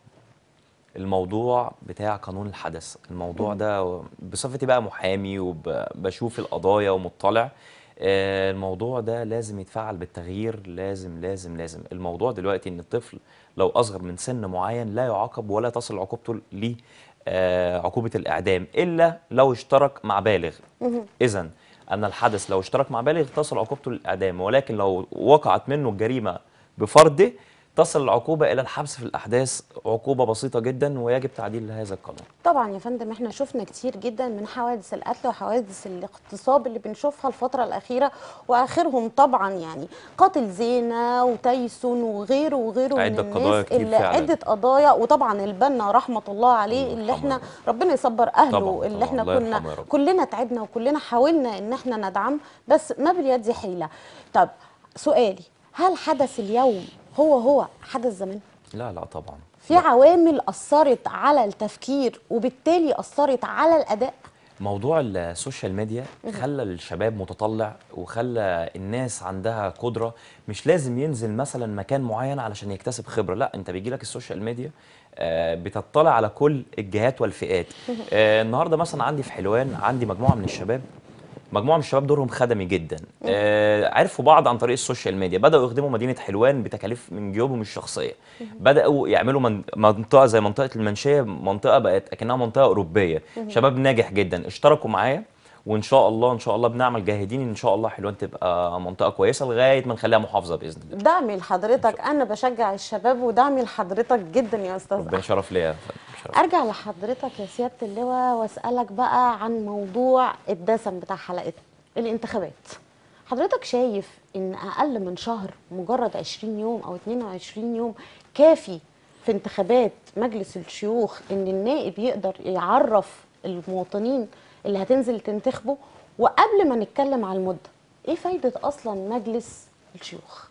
الموضوع بتاع قانون الحدث الموضوع ده بصفتي بقى محامي وبشوف القضايا ومطلع آه، الموضوع ده لازم يتفعل بالتغيير لازم لازم لازم الموضوع دلوقتي ان الطفل لو اصغر من سن معين لا يعاقب ولا تصل عقوبته ل آه، عقوبة الإعدام إلا لو اشترك مع بالغ إذا أن الحدث لو اشترك مع بالغ تصل عقوبته للإعدام ولكن لو وقعت منه الجريمة بفرده تصل العقوبة إلى الحبس في الأحداث عقوبة بسيطة جدا ويجب تعديل هذا القانون طبعا يا فندم احنا شفنا كتير جدا من حوادث القتل وحوادث الاغتصاب اللي بنشوفها الفترة الأخيرة وآخرهم طبعا يعني قاتل زينة وتايسون وغيره وغيره عدة من قضايا الناس كتير اللي فعلا. عدة قضايا وطبعا البنا رحمة الله عليه الله اللي احنا يرحمه. ربنا يصبر أهله طبعاً، اللي طبعاً، احنا الله كنا يرحمه يا رب. كلنا تعبنا وكلنا حاولنا ان احنا ندعم بس ما باليد حيلة طب سؤالي هل حدث اليوم هو هو حدث زمان؟ لا لا طبعا في عوامل أثرت على التفكير وبالتالي أثرت على الأداء موضوع السوشيال ميديا خلى الشباب متطلع وخلى الناس عندها قدرة مش لازم ينزل مثلا مكان معين علشان يكتسب خبرة لا انت بيجي لك السوشيال ميديا آه، بتطلع على كل الجهات والفئات آه، النهارده مثلا عندي في حلوان عندي مجموعة من الشباب مجموعه من الشباب دورهم خدمي جدا آه عرفوا بعض عن طريق السوشيال ميديا بداوا يخدموا مدينه حلوان بتكاليف من جيوبهم الشخصيه بداوا يعملوا من منطقه زي منطقه المنشيه منطقه بقت اكنها منطقه اوروبيه شباب ناجح جدا اشتركوا معايا وان شاء الله ان شاء الله بنعمل جاهدين ان شاء الله حلوان تبقى منطقه كويسه لغايه ما نخليها محافظه باذن الله دعمي لحضرتك أنا بشجع الشباب ودعمي لحضرتك جدا يا أستاذ ربنا أحمد. شرف ليا يا فندم، شرف. أرجع لحضرتك يا سيادة اللواء وأسألك بقى عن موضوع الدسم بتاع حلقتنا الانتخابات حضرتك شايف إن أقل من شهر مجرد 20 يوم أو 22 يوم كافي في انتخابات مجلس الشيوخ إن النائب يقدر يعرف المواطنين اللي هتنزل تنتخبه وقبل ما نتكلم على المدة إيه فايدة أصلا مجلس الشيوخ؟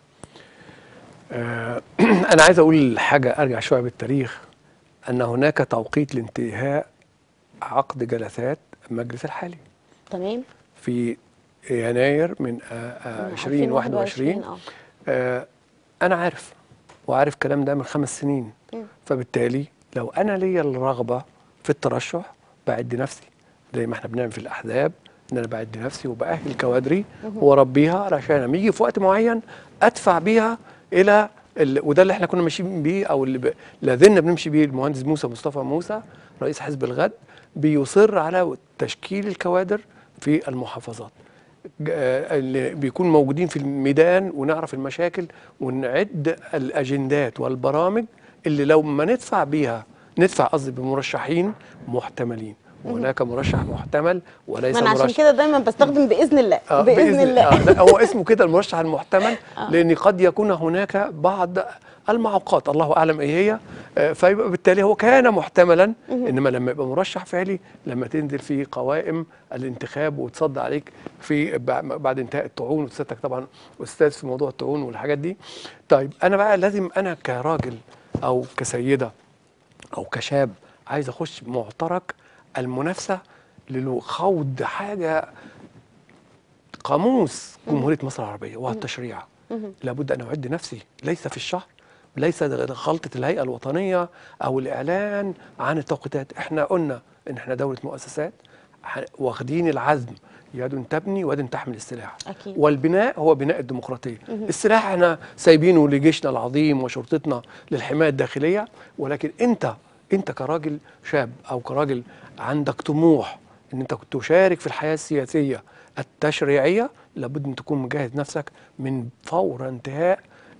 آه، أنا عايز أقول حاجة أرجع شوية بالتاريخ أن هناك توقيت لانتهاء عقد جلسات المجلس الحالي تمام؟ في يناير من آه، آه، من 2021 اه آه، أنا عارف وعارف الكلام ده من خمس سنين مم. فبالتالي لو أنا ليا الرغبة في الترشح بعد نفسي زي ما احنا بنعمل في الأحزاب إن أنا بعد نفسي وبأهل كوادري وأربيها علشان لما يجي في وقت معين أدفع بيها إلى ال... وده اللي احنا كنا ماشيين بيه أو اللي ب... لازلنا بنمشي بيه المهندس موسى مصطفى موسى رئيس حزب الغد بيصر على تشكيل الكوادر في المحافظات ج- آه، اللي بيكون موجودين في الميدان ونعرف المشاكل ونعد الاجندات والبرامج اللي لو ما ندفع بيها ندفع قصدي بمرشحين محتملين وهناك مرشح محتمل وليس ما انا عشان مرشح كده دايما بستخدم باذن الله آه، باذن الله آه لا هو اسمه كده المرشح المحتمل لان قد يكون هناك بعض المعوقات الله اعلم ايه هي آه، فيبقى بالتالي هو كان محتملا انما لما يبقى مرشح فعلي لما تنزل في قوائم الانتخاب وتصدى عليك في بع- بعد انتهاء الطعون وسيادتك طبعا استاذ في موضوع الطعون والحاجات دي طيب انا بقى لازم انا كراجل او كسيده او كشاب عايز اخش معترك المنافسه لخوض حاجه قاموس جمهوريه مصر العربيه وهو التشريع لابد ان اعد نفسي ليس في الشهر ليس غلطه الهيئه الوطنيه او الاعلان عن التوقيتات احنا قلنا ان احنا دوله مؤسسات ح- واخدين العزم يد تبني ويد تحمل السلاح أكيد. والبناء هو بناء الديمقراطيه السلاح احنا سايبينه لجيشنا العظيم وشرطتنا للحمايه الداخليه ولكن انت انت كراجل شاب او كراجل عندك طموح ان انت كنت تشارك في الحياه السياسيه التشريعيه لابد ان تكون مجهز نفسك من فور انتهاء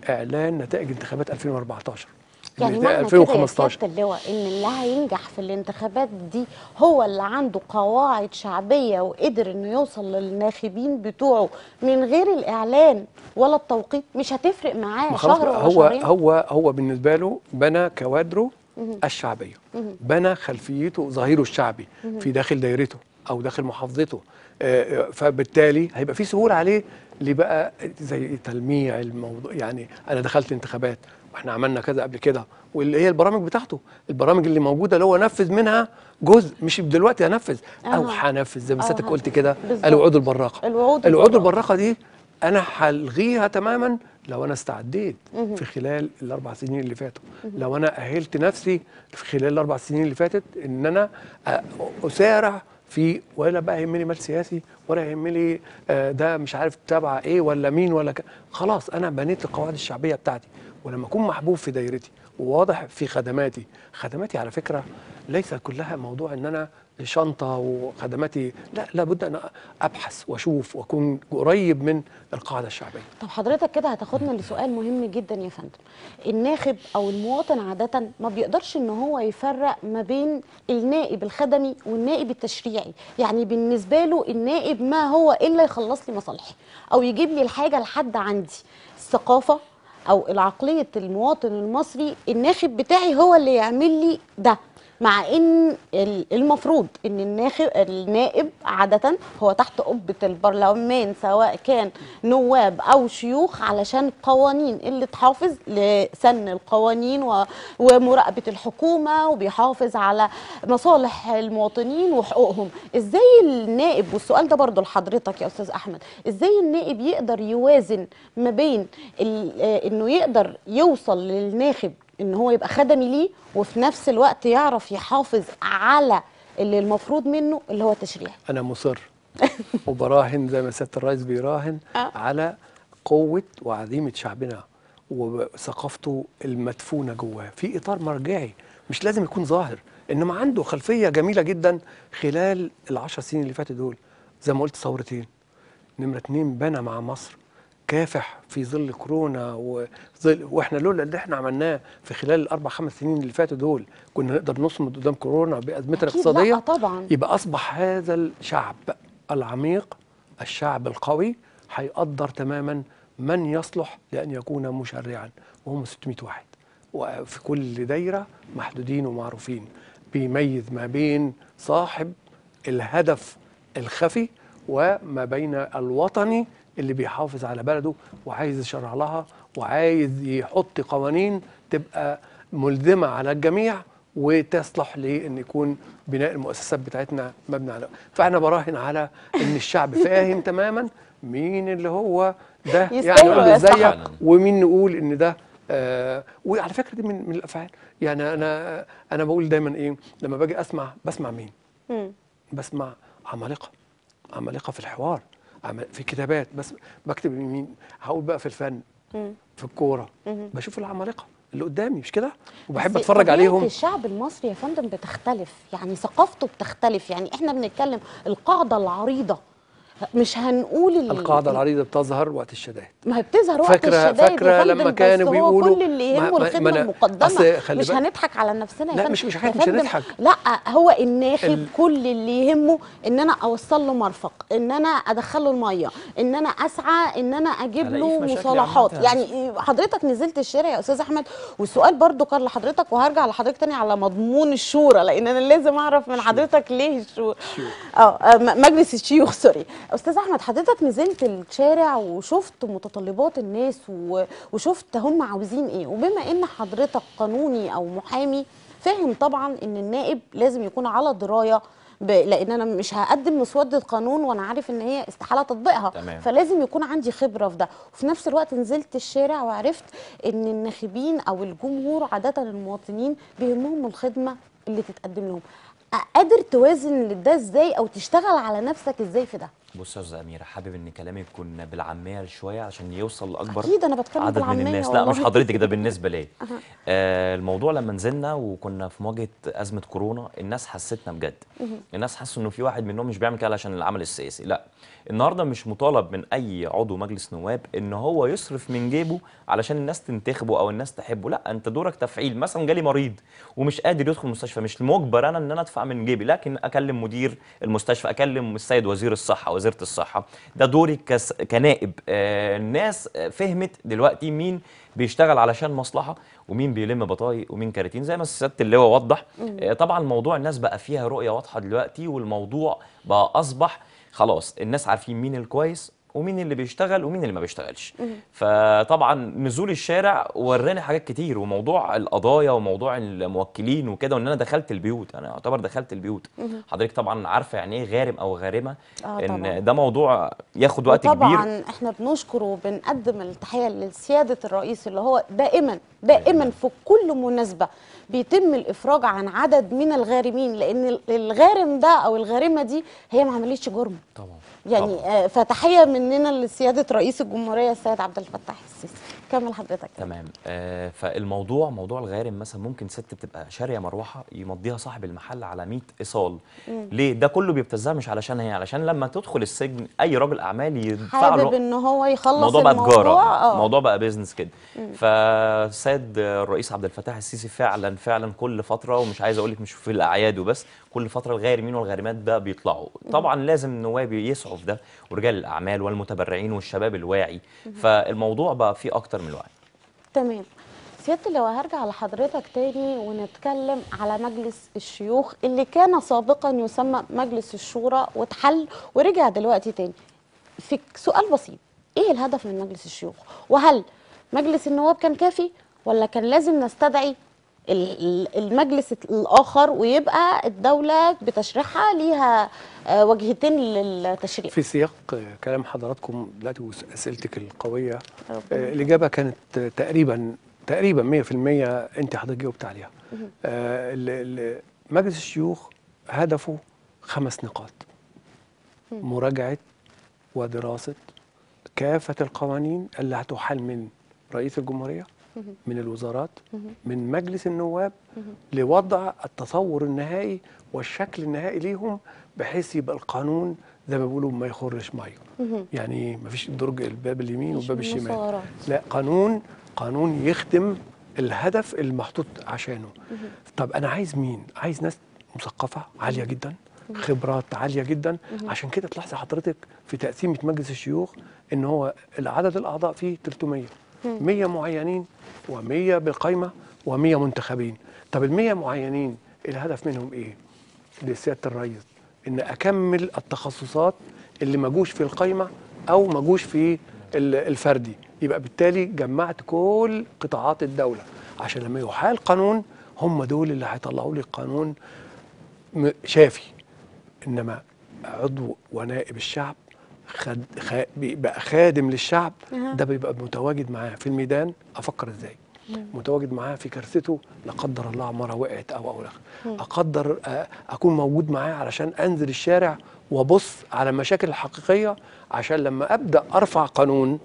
اعلان نتائج انتخابات 2014 يعني اللي هي معنى كده يا 2015 سياده اللواء ان اللي هينجح في الانتخابات دي هو اللي عنده قواعد شعبيه وقدر انه يوصل للناخبين بتوعه من غير الاعلان ولا التوقيت مش هتفرق معاه ما خلاص شهر بقى ولا هو شهرين هو هو بالنسبه له بنى كوادره الشعبيه بنى خلفيته ظهيره الشعبي في داخل دايرته او داخل محافظته آه، آه، فبالتالي هيبقى في سهوله عليه اللي بقى زي تلميع الموضوع يعني انا دخلت انتخابات واحنا عملنا كذا قبل كده واللي هي البرامج بتاعته البرامج اللي موجوده اللي هو نفذ منها جزء مش دلوقتي هنفذ او أها. هنفذ زي ما أه، سيادتك هن- قلت كده بالظبط. الوعود البراقه الوعود الوعود البراقة. البراقه دي انا هلغيها تماما لو انا استعديت في خلال الاربع سنين اللي فاتوا لو انا اهلت نفسي في خلال الاربع سنين اللي فاتت ان انا أ- اسارع في ولا بقى يهمني مال سياسي ولا يهمني آه، ده مش عارف تبع ايه ولا مين ولا ك... خلاص انا بنيت القواعد الشعبيه بتاعتي ولما اكون محبوب في دايرتي وواضح في خدماتي خدماتي على فكره ليس كلها موضوع ان انا شنطه وخدماتي لا لابد ان ابحث واشوف واكون قريب من القاعده الشعبيه طب حضرتك كده هتاخدنا لسؤال مهم جدا يا فندم الناخب او المواطن عاده ما بيقدرش ان هو يفرق ما بين النائب الخدمي والنائب التشريعي يعني بالنسبه له النائب ما هو الا يخلص لي مصالحي او يجيب لي الحاجه لحد عندي الثقافه او العقليه المواطن المصري الناخب بتاعي هو اللي يعمل لي ده مع ان ال- المفروض ان الناخب النائب عاده هو تحت قبه البرلمان سواء كان نواب او شيوخ علشان القوانين اللي تحافظ لسن القوانين و- ومراقبه الحكومه وبيحافظ على مصالح المواطنين وحقوقهم ازاي النائب والسؤال ده برضو لحضرتك يا استاذ احمد ازاي النائب يقدر يوازن ما بين ال- آه، انه يقدر يوصل للناخب ان هو يبقى خدمي ليه وفي نفس الوقت يعرف يحافظ على اللي المفروض منه اللي هو التشريع انا مصر وبراهن زي ما سياده الرئيس بيراهن آه. على قوه وعزيمه شعبنا وثقافته المدفونه جواه في اطار مرجعي مش لازم يكون ظاهر انما عنده خلفيه جميله جدا خلال العشر سنين اللي فاتوا دول زي ما قلت ثورتين نمره اتنين بنى مع مصر كافح في ظل كورونا وظل واحنا لولا اللي احنا عملناه في خلال الاربع خمس سنين اللي فاتوا دول كنا نقدر نصمد قدام كورونا بازمتنا أكيد الاقتصاديه لأ طبعا. يبقى اصبح هذا الشعب العميق الشعب القوي هيقدر تماما من يصلح لان يكون مشرعا وهم 600 واحد وفي كل دايره محدودين ومعروفين بيميز ما بين صاحب الهدف الخفي وما بين الوطني اللي بيحافظ على بلده وعايز يشرع لها وعايز يحط قوانين تبقى ملزمه على الجميع وتصلح لان يكون بناء المؤسسات بتاعتنا مبني على فانا براهن على ان الشعب فاهم تماما مين اللي هو ده يعني يستاهل نقول له ولا ازيك يستحق. ومين نقول ان ده آه وعلى فكره دي من, من الافعال يعني انا انا بقول دايما ايه لما باجي اسمع بسمع مين مم. بسمع عمالقه عمالقه في الحوار عم- في كتابات بس بكتب مين هقول بقى في الفن مم. في الكوره بشوف العمالقه اللي قدامي مش كده وبحب بس اتفرج طبيعة عليهم الشعب المصري يا فندم بتختلف يعني ثقافته بتختلف يعني احنا بنتكلم القاعده العريضه مش هنقول ال- القاعده العريضه بتظهر وقت الشدائد ما هي بتظهر وقت فاكرة- الشدائد فاكرة يا فندم لما بس كانوا هو بيقولوا كل اللي ما- يهمه ما- ما الخدمه أنا- المقدمه أصل خلي مش بالك- هنضحك على نفسنا يا لا، فندم مش- مش يا حكاية مش فندم، هنضحك. لا هو الناخب ال- كل اللي يهمه ان انا اوصل له مرفق ان انا ادخله الميه ان انا اسعى ان انا اجيب ألاقيه له في مشاكل مصالحات عامة. يعني حضرتك نزلت الشارع يا استاذ احمد والسؤال برضو كان لحضرتك وهرجع لحضرتك تاني على مضمون الشورى لان انا لازم اعرف من حضرتك ليه الشورى اه آه، م- مجلس الشيوخ سوري استاذ احمد حضرتك نزلت الشارع وشفت متطلبات الناس و- وشفت هم عاوزين ايه وبما ان حضرتك قانوني او محامي فاهم طبعا ان النائب لازم يكون على درايه ب... لان انا مش هقدم مسوده قانون وانا عارف ان هي استحاله تطبيقها تمام. فلازم يكون عندي خبره في ده وفي نفس الوقت نزلت الشارع وعرفت ان الناخبين او الجمهور عاده المواطنين بيهمهم الخدمه اللي تتقدم لهم قادر توازن ده ازاي او تشتغل على نفسك ازاي في ده بص يا استاذه اميره حابب ان كلامي يكون بالعاميه شويه عشان يوصل لاكبر اكيد انا بتكلم عدد من بالعاميه الناس لا مش والله. حضرتك ده بالنسبه ليا آه الموضوع لما نزلنا وكنا في مواجهه ازمه كورونا الناس حستنا بجد الناس حسوا انه في واحد منهم مش بيعمل كده عشان العمل السياسي لا النهارده مش مطالب من اي عضو مجلس نواب ان هو يصرف من جيبه علشان الناس تنتخبه او الناس تحبه لا انت دورك تفعيل مثلا جالي مريض ومش قادر يدخل المستشفى مش مجبر انا ان انا ادفع من جيبي لكن اكلم مدير المستشفى اكلم السيد وزير الصحه وزيره الصحه ده دوري كس... كنائب آه الناس آه، فهمت دلوقتي مين بيشتغل علشان مصلحه ومين بيلم بطايق ومين كراتين زي ما سياده اللواء وضح آه طبعا موضوع الناس بقى فيها رؤيه واضحه دلوقتي والموضوع بقى اصبح خلاص الناس عارفين مين الكويس ومين اللي بيشتغل ومين اللي ما بيشتغلش فطبعا نزول الشارع وراني حاجات كتير وموضوع القضايا وموضوع الموكلين وكده وان انا دخلت البيوت انا يعتبر دخلت البيوت حضرتك طبعا عارفه يعني ايه غارم او غارمه آه ان طبعاً. ده موضوع ياخد وقت كبير طبعا احنا بنشكر وبنقدم التحيه لسياده الرئيس اللي هو دائما دائما في كل مناسبه بيتم الافراج عن عدد من الغارمين لان الغارم ده او الغارمه دي هي ما عملتش جرم طبعا يعني طبعاً. آه، فتحيه مننا لسياده رئيس الجمهوريه السيد عبد الفتاح السيسي كمل حضرتك تمام آه فالموضوع موضوع الغارم مثلا ممكن ست بتبقى شاريه مروحه يمضيها صاحب المحل على 100 ايصال ليه ده كله بيبتزها مش علشان هي علشان لما تدخل السجن اي راجل اعمال يدفع حابب له ان هو يخلص الموضوع بقى تجاره آه. الموضوع بقى بيزنس كده فسيد الرئيس عبد الفتاح السيسي فعلا فعلا كل فتره ومش عايز اقول لك مش في الاعياد وبس كل فتره الغارمين والغارمات بقى بيطلعوا طبعا لازم النواب يسعوا في ده ورجال الاعمال والمتبرعين والشباب الواعي فالموضوع بقى فيه اكتر من الوعي تمام سيادة لو هرجع لحضرتك تاني ونتكلم على مجلس الشيوخ اللي كان سابقا يسمى مجلس الشورى واتحل ورجع دلوقتي تاني في سؤال بسيط ايه الهدف من مجلس الشيوخ وهل مجلس النواب كان كافي ولا كان لازم نستدعي ال- ال- المجلس الاخر ويبقى الدولة بتشريحها ليها آه، وجهتين للتشريع في سياق كلام حضراتكم دلوقتي واسئلتك القويه ربنا آه، الاجابه كانت تقريبا تقريبا 100% انت حضرتك جاوبت عليها آه، ال- ال- مجلس الشيوخ هدفه خمس نقاط مراجعه ودراسه كافه القوانين اللي هتحال من رئيس الجمهوريه من الوزارات من مجلس النواب لوضع التصور النهائي والشكل النهائي ليهم بحيث يبقى القانون زي ما بيقولوا ما يخرش ميه يعني ما فيش درج الباب اليمين مش والباب الشمال مصارعة. لا قانون قانون يخدم الهدف المحطوط عشانه طب انا عايز مين عايز ناس مثقفه عاليه جدا خبرات عاليه جدا عشان كده تلاحظي حضرتك في تقسيمه مجلس الشيوخ ان هو العدد الاعضاء فيه 300 100 معينين و100 بالقايمه و100 منتخبين طب ال100 معينين الهدف منهم ايه لسياده الرئيس ان اكمل التخصصات اللي ما جوش في القايمه او ما جوش في ال- الفردي يبقى بالتالي جمعت كل قطاعات الدوله عشان لما يحال قانون هم دول اللي هيطلعوا لي القانون م- شافي انما عضو ونائب الشعب خد خ... بيبقى خادم للشعب أها. ده بيبقى متواجد معاه في الميدان افكر ازاي متواجد معاه في كارثته لا قدر الله عماره وقعت او او لا اقدر آه، اكون موجود معاه علشان انزل الشارع وابص على المشاكل الحقيقيه عشان لما ابدا ارفع قانون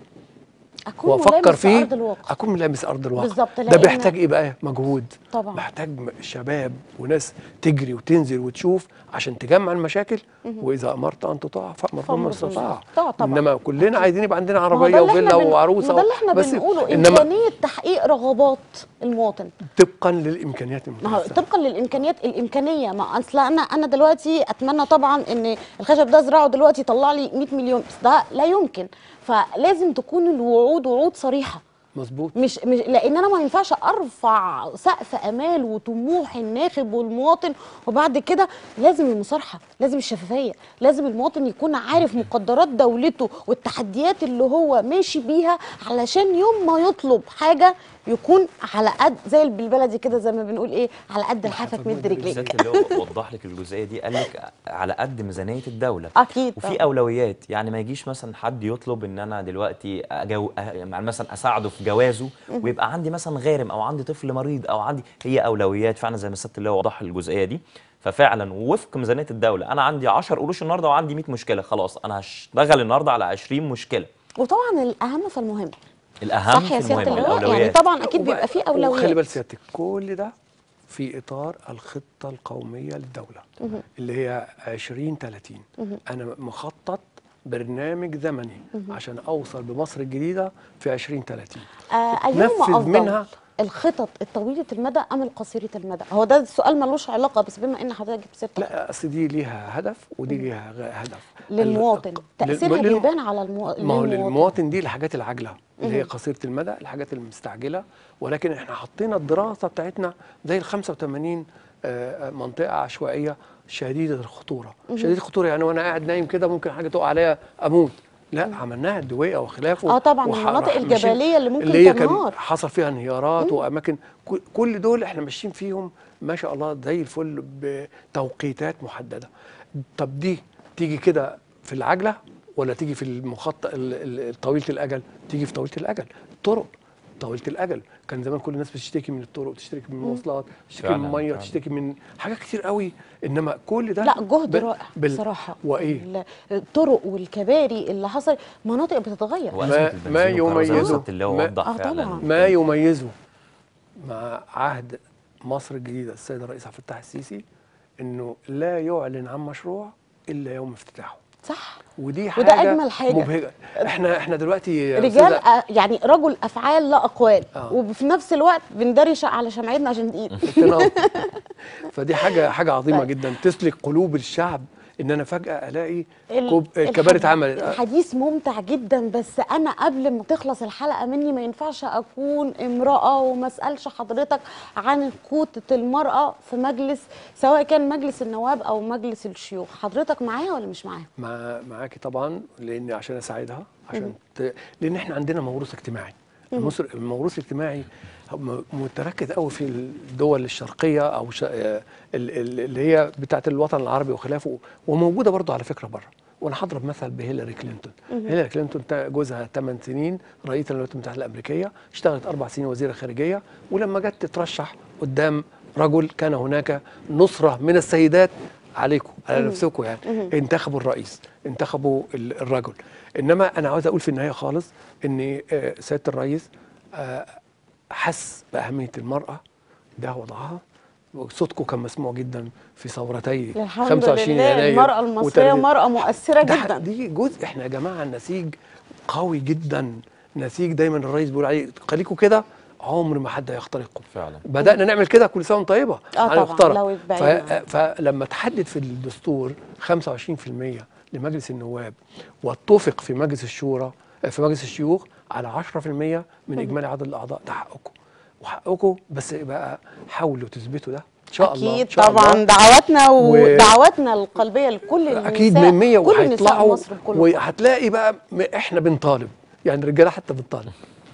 اكون وافكر ملامس فيه ارض الواقع اكون ملامس ارض الواقع بالظبط، ده لأن- بيحتاج ايه بقى مجهود طبعا. محتاج م- شباب وناس تجري وتنزل وتشوف عشان تجمع المشاكل واذا امرت ان تطاع فامر فأمر بما بالمعروف. استطاع طبعا، طبعا. انما كلنا عايزين يبقى عندنا ما هو عربيه ده اللي وفيلا احنا بن- وعروسه ما ده اللي احنا بس بنقوله انما امكانيه تحقيق رغبات المواطن طبقا للامكانيات ما هو المتوفره طبقا للامكانيات الامكانيه ما اصل انا انا دلوقتي اتمنى طبعا ان الخشب ده ازرعه دلوقتي يطلع لي 100 مليون بس ده لا يمكن فلازم تكون الوعود وعود صريحه مظبوط مش, مش لان انا ما ينفعش ارفع سقف امال وطموح الناخب والمواطن وبعد كده لازم المصارحه لازم الشفافيه لازم المواطن يكون عارف مقدرات دولته والتحديات اللي هو ماشي بيها علشان يوم ما يطلب حاجه يكون على قد زي بالبلدي كده زي ما بنقول ايه على قد الحافه الحافة مد تمد رجليك بالذات اللي هو وضح لك الجزئيه دي قال لك على قد ميزانيه الدوله اكيد وفي طبعاً. اولويات يعني ما يجيش مثلا حد يطلب ان انا دلوقتي أجو... أ- يعني مثلا اساعده في جوازه ويبقى عندي مثلا غارم او عندي طفل مريض او عندي هي اولويات فعلا زي ما سياده اللي وضح الجزئيه دي ففعلا ووفق ميزانيه الدوله انا عندي 10 قروش النهارده وعندي 100 مشكله خلاص انا هشتغل النهارده على 20 مشكله وطبعا الاهم فالمهم الاهم صح يا في سياده المهم اللواء يعني الاولويات طبعا اكيد وبقى- بيبقى فيه وخلي بال اولويات سيادتك كل ده في اطار الخطه القوميه للدوله اللي هي 2030 انا مخطط برنامج زمني عشان اوصل بمصر الجديده في 2030 آه ايهما نفذ افضل منها الخطط الطويله المدى ام القصيره المدى هو ده السؤال ملوش علاقه بس بما ان حضرتك جبت سيره لا اصل دي ليها هدف ودي ليها غ- هدف للمواطن ال- تاثيرها لل- بيبان على المو... ما هو للمواطن. للمواطن دي الحاجات العاجله اللي هي قصيره المدى الحاجات المستعجله ولكن احنا حطينا الدراسه بتاعتنا زي ال 85 آه، منطقه عشوائيه شديده الخطوره شديده الخطوره يعني وانا قاعد نايم كده ممكن حاجه تقع عليا اموت لا عملناها الدويقه وخلافه آه طبعاً، وح- المناطق راح ماشيين- الجبلية اللي ممكن اللي هي كان تنهار. حصل فيها انهيارات واماكن كل- كل دول احنا ماشيين فيهم ما شاء الله زي الفل بتوقيتات محدده طب دي تيجي كده في العجله ولا تيجي في المخطط ال- ال- طويله الاجل تيجي في طويله الاجل الطرق طويله الاجل كان زمان كل الناس بتشتكي من الطرق بتشتكي من المواصلات بتشتكي من فعلاً، الميه فعلاً. بتشتكي من حاجات كتير قوي انما كل ده لا جهد ب- رائع بال- بصراحه وايه ال- الطرق والكباري اللي حصل مناطق بتتغير وازمه ما- البنزين ما والكهرباء زي ما يميزه- سيادة اللواء ما- وضح آه فعلا طبعاً. ما يميزه مع عهد مصر الجديده السيد الرئيس عبد الفتاح السيسي انه لا يعلن عن مشروع الا يوم افتتاحه صح ودي حاجه وده أجمل حاجة. مبهجه احنا احنا دلوقتي يا رجال أستاذة- آه، يعني رجل افعال لا اقوال آه. وفي نفس الوقت بندرش على شمعتنا عشان دقيق تنام. فدي حاجه عظيمه طيب. جدا تسلك قلوب الشعب ان انا فجاه الاقي ال- كوب كباري الحديث- اتعملت الحديث ممتع جدا بس انا قبل ما تخلص الحلقه مني ما ينفعش اكون امراه وما اسالش حضرتك عن كوته المراه في مجلس سواء كان مجلس النواب او مجلس الشيوخ حضرتك معايا ولا مش معايا مع معاكي طبعا لان عشان اساعدها عشان ت... لان احنا عندنا موروث اجتماعي المصر الموروث الاجتماعي م- متركز قوي في الدول الشرقيه او ش... آه، ال- ال- اللي هي بتاعه الوطن العربي وخلافه وموجوده برضه على فكره بره وانا هضرب مثل بهيلاري كلينتون هيلاري كلينتون تا- جوزها 8 سنين رئيسه الولايات المتحده الامريكيه اشتغلت اربع سنين وزيره خارجيه ولما جت تترشح قدام رجل كان هناك نصره من السيدات عليكم على نفسكم يعني انتخبوا الرئيس انتخبوا ال- الرجل انما انا عاوز اقول في النهايه خالص ان آه، سياده الرئيس آه، حس باهميه المراه ده وضعها صوتكم كان مسموع جدا في ثورتي الحمد 25 لله يناير المراه المصريه وتلاتين- مراه مؤثره ده جدا دي جزء احنا يا جماعه نسيج قوي جدا نسيج دايما الرئيس بيقول عليه خليكم كده عمر ما حد هيخترقكم فعلا بدانا نعمل كده كل سنه وانت طيبه آه طبعاً، هنخترق. لو ف... اتبعنا. فلما تحدد في الدستور 25% لمجلس النواب واتفق في مجلس الشورى في مجلس الشيوخ على 10% من اجمالي عدد الاعضاء ده حقكم وحقكم بس بقى حاولوا تثبتوا ده ان شاء الله اكيد إن شاء طبعا الله. دعواتنا و- ودعواتنا القلبيه لكل النساء اكيد من 100 كل نساء وهيطلعوا مصر بكل وهتلاقي بقى م- احنا بنطالب يعني الرجاله حتى بتطالب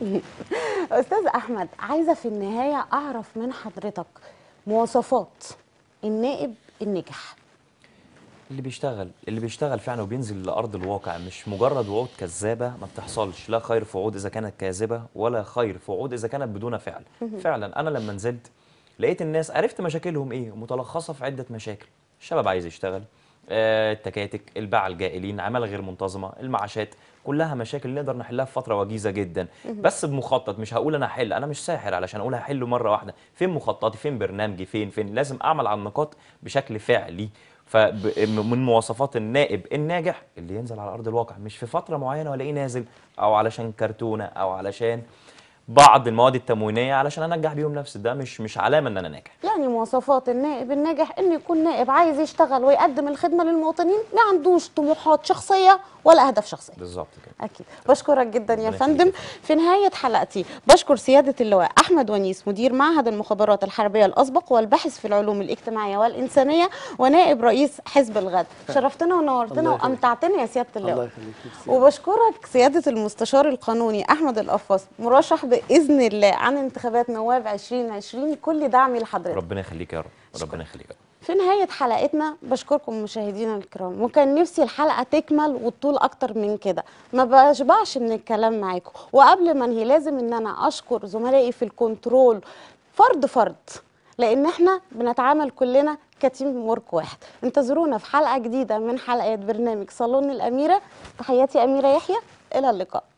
استاذ احمد عايزه في النهايه اعرف من حضرتك مواصفات النائب الناجح اللي بيشتغل اللي بيشتغل فعلا وبينزل لارض الواقع مش مجرد وعود كذابه ما بتحصلش لا خير في وعود اذا كانت كاذبه ولا خير في وعود اذا كانت بدون فعل فعلا انا لما نزلت لقيت الناس عرفت مشاكلهم ايه متلخصه في عده مشاكل الشباب عايز يشتغل آه، التكاتك الباعة الجائلين عمالة غير منتظمة المعاشات كلها مشاكل نقدر نحلها في فترة وجيزة جدا بس بمخطط مش هقول انا هحل انا مش ساحر علشان اقول هحله مرة واحدة فين مخططي فين برنامجي فين فين لازم اعمل على النقاط بشكل فعلي فمن مواصفات النائب الناجح اللي ينزل على ارض الواقع مش في فتره معينه والاقيه نازل او علشان كرتونه او علشان بعض المواد التموينيه علشان انجح بيهم نفسي ده مش مش علامه ان انا ناجح يعني مواصفات النائب الناجح انه يكون نائب عايز يشتغل ويقدم الخدمه للمواطنين ما عندوش طموحات شخصيه ولا اهداف شخصيه بالظبط كده اكيد بشكرك جدا يا ربنا فندم يخليك. في نهايه حلقتي بشكر سياده اللواء احمد ونيس مدير معهد المخابرات الحربيه الاسبق والباحث في العلوم الاجتماعيه والانسانيه ونائب رئيس حزب الغد شرفتنا ونورتنا الله يخليك. وامتعتنا يا سياده الله اللواء يخليك ميرسي. وبشكرك سيادة المستشار القانوني أحمد القفاص مرشح بإذن الله عن انتخابات نواب 2020 كل دعمي لحضرتك ربنا يخليك يا رب ربنا يخليك يا رب في نهاية حلقتنا بشكركم مشاهدينا الكرام وكان نفسي الحلقة تكمل وتطول أكتر من كده ما بشبعش من الكلام معاكم وقبل ما انهي لازم إن أنا أشكر زملائي في الكنترول فرد فرد لان احنا بنتعامل كلنا كتيم ورك واحد انتظرونا في حلقه جديده من حلقات برنامج صالون الاميره تحياتي اميره يحيى الى اللقاء